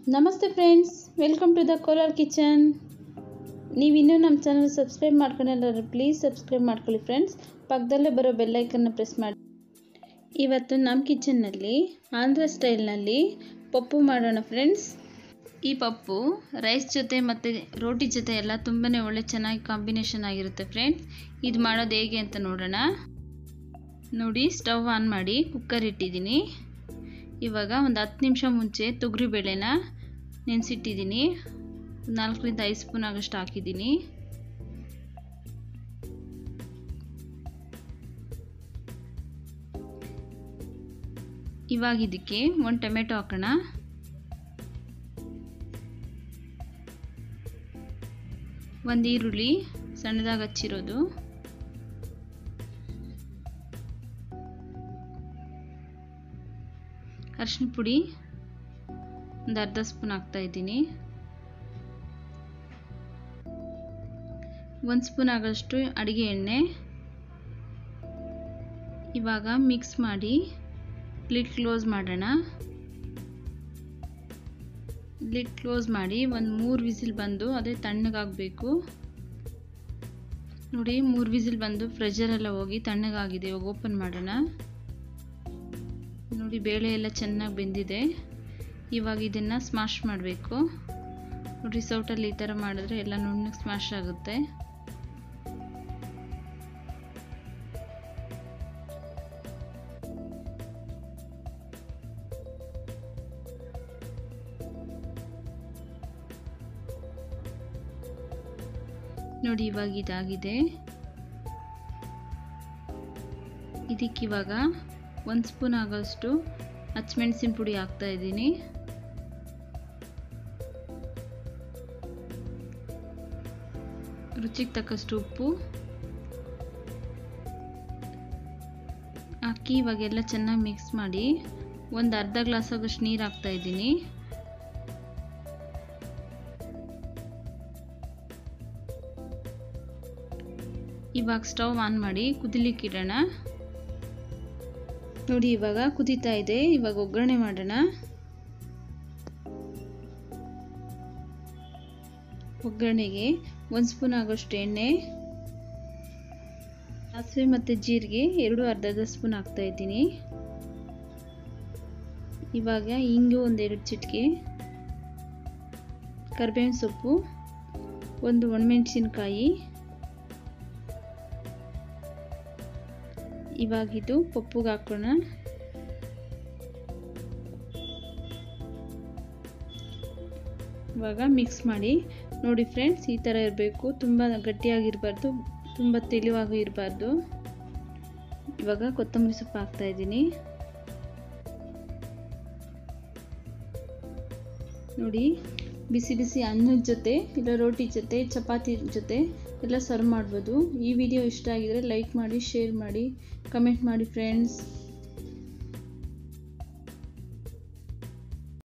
ನಮಸ್ತೆ friends welcome to the Kolar kitchen ನೀವು ಇನ್ನೂ ನಮ್ಮ ಚಾನಲ್ ಸಬ್ಸ್ಕ್ರೈಬ್ ಮಾಡ್ಕೊಂಡಿಲ್ಲ ಪ್ಲೀಸ್ ಸಬ್ಸ್ಕ್ರೈಬ್ ಮಾಡ್ಕೊಳ್ಳಿ ಫ್ರೆಂಡ್ಸ್ ಪಕ್ಕದಲ್ಲೇ ಬರೋ ಬೆಲ್ಲೈಕನ್ನ ಪ್ರೆಸ್ ಮಾಡಿ ಇವತ್ತು ನಮ್ಮ ಕಿಚನ್ನಲ್ಲಿ ಆಂಧ್ರ ಸ್ಟೈಲ್ನಲ್ಲಿ ಪಪ್ಪು ಮಾಡೋಣ ಫ್ರೆಂಡ್ಸ್ ಈ ಪಪ್ಪು ರೈಸ್ ಜೊತೆ ಮತ್ತು ರೋಟಿ ಜೊತೆ ಎಲ್ಲ ತುಂಬಾ ಒಳ್ಳೆ ಚೆನ್ನಾಗಿ ಕಾಂಬಿನೇಷನ್ ಆಗಿರುತ್ತೆ ಫ್ರೆಂಡ್ಸ್ ಇದು ಮಾಡೋದು ಹೇಗೆ ಅಂತ ನೋಡೋಣ ನೋಡಿ ಸ್ಟವ್ ಆನ್ ಮಾಡಿ ಕುಕ್ಕರ್ ಇಟ್ಟಿದ್ದೀನಿ ಇವಾಗ ಒಂದು ಹತ್ತು ನಿಮಿಷ ಮುಂಚೆ ತೊಗರಿಬೇಳೆನ ನೆನೆಸಿಟ್ಟಿದ್ದೀನಿ ನಾಲ್ಕರಿಂದ ಐದು ಸ್ಪೂನ್ ಆಗೋಷ್ಟು ಹಾಕಿದ್ದೀನಿ ಇವಾಗ ಇದಕ್ಕೆ ಒಂದು ಟೊಮೆಟೊ ಹಾಕೋಣ ಒಂದು ಈರುಳ್ಳಿ ಸಣ್ಣದಾಗಿ ಹಚ್ಚಿರೋದು ಅರಿಶಿನ ಪುಡಿ ಒಂದು ಅರ್ಧ ಸ್ಪೂನ್ ಹಾಕ್ತಾ ಇದ್ದೀನಿ ಒಂದು ಸ್ಪೂನ್ ಆಗೋಷ್ಟು ಅಡುಗೆ ಎಣ್ಣೆ ಇವಾಗ ಮಿಕ್ಸ್ ಮಾಡಿ ಲಿಡ್ ಕ್ಲೋಸ್ ಮಾಡೋಣ ಲಿಡ್ ಕ್ಲೋಸ್ ಮಾಡಿ ಒಂದು ಮೂರು ವಿಸಿಲ್ ಬಂದು ಅದೇ ತಣ್ಣಗಾಗಬೇಕು ನೋಡಿ ಮೂರು ವಿಸಿಲ್ ಬಂದು ಫ್ರೆಜರೆಲ್ಲ ಹೋಗಿ ತಣ್ಣಗಾಗಿದೆ ಇವಾಗ ಓಪನ್ ಮಾಡೋಣ ನೋಡಿ ಬೇಳೆ ಎಲ್ಲ ಚೆನ್ನಾಗಿ ಬೆಂದಿದೆ ಇವಾಗ ಇದನ್ನು ಸ್ಮಾಶ್ ಮಾಡಬೇಕು ನೋಡಿ ಸೌಟಲ್ಲಿ ಈ ಥರ ಮಾಡಿದ್ರೆ ಎಲ್ಲ ನುಣ್ಣಗೆ ಸ್ಮಾಶ್ ಆಗುತ್ತೆ ನೋಡಿ ಇವಾಗ ಇದಾಗಿದೆ ಇದಕ್ಕಿವಾಗ ಒಂದು ಸ್ಪೂನ್ ಆಗೋಷ್ಟು ಹಚ್ಮೆಣಸಿನ ಪುಡಿ ಹಾಕ್ತಾ ಇದ್ದೀನಿ ರುಚಿಗೆ ತಕ್ಕಷ್ಟು ಉಪ್ಪು ಹಾಕಿ ಇವಾಗೆಲ್ಲ ಚೆನ್ನಾಗಿ ಮಿಕ್ಸ್ ಮಾಡಿ ಒಂದು ಅರ್ಧ ಗ್ಲಾಸ್ ಆಗೋಷ್ಟು ನೀರು ಹಾಕ್ತಾ ಇದ್ದೀನಿ ಇವಾಗ ಸ್ಟವ್ ಆನ್ ಮಾಡಿ ಕುದಿಲಿಕ್ಕೆ ಇಡೋಣ ನೋಡಿ ಇವಾಗ ಕುದೀತಾ ಇದೆ ಇವಾಗ ಒಗ್ಗರಣೆ ಮಾಡೋಣ ಒಗ್ಗರಣೆಗೆ ಒಂದು ಸ್ಪೂನ್ ಆಗೋಷ್ಟು ಎಣ್ಣೆ ಸಾಸಿವೆ ಮತ್ತು ಜೀರಿಗೆ ಎರಡು ಅರ್ಧ ಅರ್ಧ ಸ್ಪೂನ್ ಹಾಕ್ತಾ ಇದ್ದೀನಿ ಇವಾಗ ಇಂಗು ಒಂದೆರಡು ಚಿಟಿಕೆ ಕರಿಬೇವಿನ ಸೊಪ್ಪು ಒಂದು ಒಣಮೆಣಸಿನ್ಕಾಯಿ ಇವಾಗ ಇದು ಪಪ್ಪುಗೆ ಹಾಕೋಣ ಇವಾಗ ಮಿಕ್ಸ್ ಮಾಡಿ ನೋಡಿ ಫ್ರೆಂಡ್ಸ್ ಈ ಥರ ಇರಬೇಕು ತುಂಬ ಗಟ್ಟಿಯಾಗಿರಬಾರ್ದು ತುಂಬ ತಿಳಿವಾಗೂ ಇರಬಾರ್ದು ಇವಾಗ ಕೊತ್ತಂಬರಿ ಸೊಪ್ಪು ಹಾಕ್ತಾ ಇದ್ದೀನಿ ನೋಡಿ ಬಿಸಿ ಬಿಸಿ ಅನ್ನದ ಜೊತೆ ಇಲ್ಲ ರೋಟಿ ಜೊತೆ ಚಪಾತಿ ಜೊತೆ ಎಲ್ಲ ಸರ್ವ್ ಮಾಡ್ಬೋದು ಈ ವಿಡಿಯೋ ಇಷ್ಟ ಆಗಿದರೆ ಲೈಕ್ ಮಾಡಿ ಶೇರ್ ಮಾಡಿ ಕಮೆಂಟ್ ಮಾಡಿ ಫ್ರೆಂಡ್ಸ್